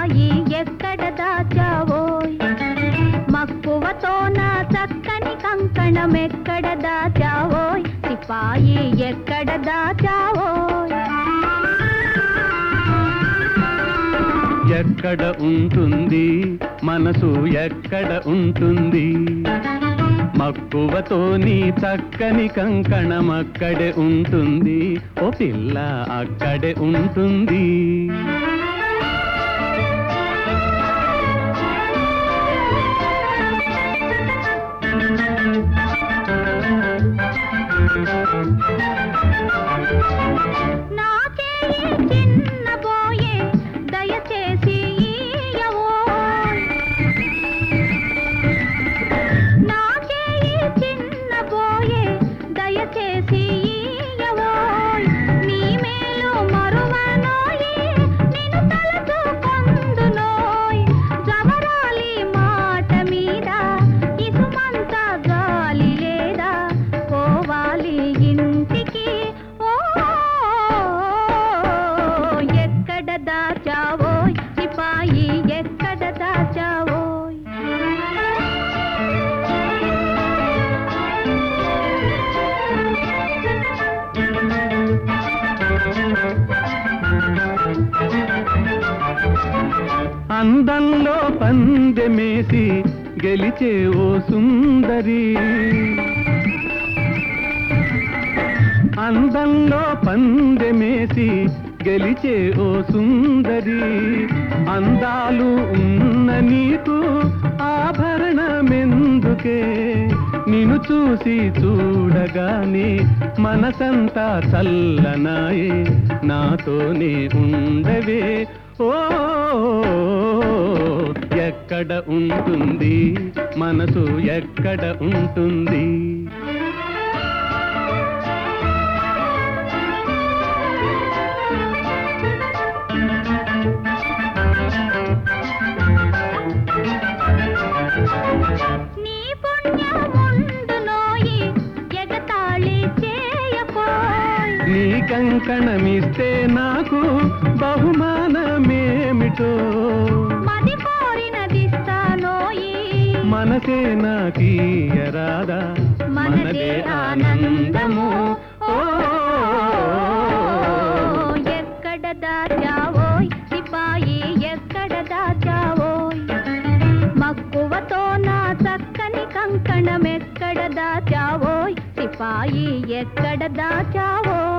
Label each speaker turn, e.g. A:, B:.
A: సిపాయి ఎక్కడ దాచావోయ్ మక్కువతో నా చక్కని కంకణం ఎక్కడ దాచావోయ్ సిపాయి ఎక్కడ దాచావోయ్
B: ఎక్కడ ఉంటుంది మనసు ఎక్కడ ఉంటుంది మక్కువతో నీ చక్కని కంకణం అక్కడే ఉంటుంది ఓ పిల్ల అక్కడే ఉంటుంది
A: నాకే ఈ చిన్న బోయే దయచేసి ఇయ్యవోయ్ నాకే ఈ చిన్న బోయే దయచేసి ఇయ్యవోయ్ నీ మేలు మరువనోయి నిన్ను తలచుకొందునోయ్ జవరాలి మాట మీద ఇసుమంత గాలి లేదా పోవాలి ఇంటికి ఓ ఎక్కడ దాచావోయ్ సిపాయి ఎక్కడ దాచావోయ్
B: అందంలో పందెమేసి గెలిచే ఓ సుందరి అందంలో పందెమేసి గెలిచే ఓ సుందరి అందాలు ఉన్న నీకు ఆభరణమెందుకే నిన్ను చూసి చూడగానే మనసంతా చల్లనాయే నాతోనే ఉండవే ఓ ఎక్కడ ఉంటుంది మనసు ఎక్కడ ఉంటుంది
A: నీ పుణ్యముండునోయి ఎగతాళి చేయకోయ్
B: నీ కంకణమిస్తే నాకు బహుమానమేమిటో
A: మది కోరినదిస్తానోయి
B: మనసే నాకీయరాదా మనదే ఆనందము ఓ
A: ఎక్కడ దాచావోయ్ సిపాయి ఎక్కడ దాచావోయ్ మక్కువతో నా చక్కని కంకణం ఎక్కడ దాచావోయ్ సిపాయి ఎక్కడ దాచావోయ్